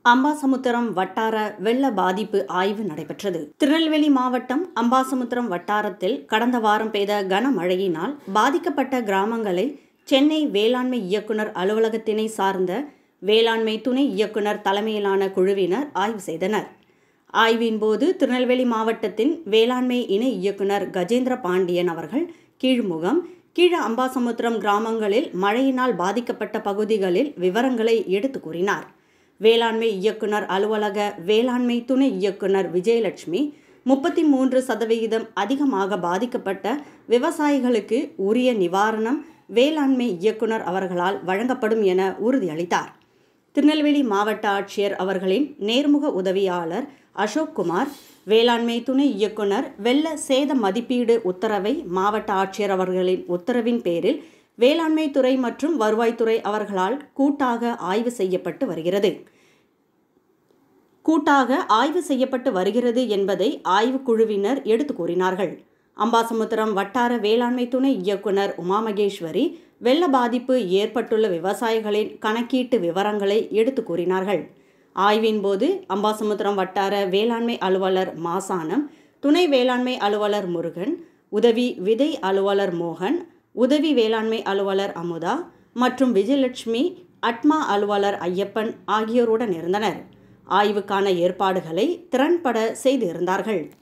அம்பாசமுத்திரம் வட்டார வெள்ள பாதிப்பு ஆய்வு நடைபெற்றது திருநெல்வேலி மாவட்டம் அம்பாசமுத்திரம் வட்டாரத்தில் கடந்த வாரம் பெய்த கனமழையினால் பாதிக்கப்பட்ட கிராமங்களை சென்னை வேளாண்மை இயக்குனர் அலுவலகத்தினை சார்ந்த வேளாண்மை துணை இயக்குனர் தலைமையிலான குழுவினர் ஆய்வு செய்தனர் ஆய்வின் போது திருநெல்வேலி மாவட்டத்தின் வேளாண்மை இணை இயக்குனர் கஜேந்திர பாண்டியன் அவர்கள் கீழ்முகம் கீழ அம்பாசமுத்திரம் கிராமங்களில் மழையினால் பாதிக்கப்பட்ட பகுதிகளில் விவரங்களை எடுத்து கூறினார் வேளாண்மை இயக்குனர் அலுவலக வேளாண்மை துணை இயக்குனர் விஜயலட்சுமி முப்பத்தி மூன்று சதவிகிதம் அதிகமாக பாதிக்கப்பட்ட விவசாயிகளுக்கு உரிய நிவாரணம் வேளாண்மை இயக்குனர் அவர்களால் வழங்கப்படும் என உறுதியளித்தார் திருநெல்வேலி மாவட்ட ஆட்சியர் அவர்களின் நேர்முக உதவியாளர் அசோக்குமார் வேளாண்மை துணை இயக்குனர் வெள்ள சேத மதிப்பீடு உத்தரவை மாவட்ட ஆட்சியர் அவர்களின் உத்தரவின் பேரில் வேளாண்மை துறை மற்றும் வருவாய்த்துறை அவர்களால் கூட்டாக ஆய்வு செய்யப்பட்டு வருகிறது கூட்டாக ஆய்வு செய்யப்பட்டு வருகிறது என்பதை ஆய்வுக்குழுவினர் எடுத்து கூறினார்கள் அம்பாசமுத்திரம் வட்டார வேளாண்மை துணை இயக்குனர் உமாமகேஸ்வரி வெள்ள பாதிப்பு ஏற்பட்டுள்ள விவசாயிகளின் கணக்கீட்டு விவரங்களை எடுத்து கூறினார்கள் ஆய்வின் போது அம்பாசமுத்திரம் வட்டார வேளாண்மை அலுவலர் மாசானம் துணை வேளாண்மை அலுவலர் முருகன் உதவி விதை அலுவலர் மோகன் உதவி வேளாண்மை அலுவலர் அமுதா மற்றும் விஜயலட்சுமி அட்மா அலுவலர் ஐயப்பன் ஆகியோருடன் இருந்தனர் ஆய்வுக்கான ஏற்பாடுகளை திறன்பட செய்து இருந்தார்கள்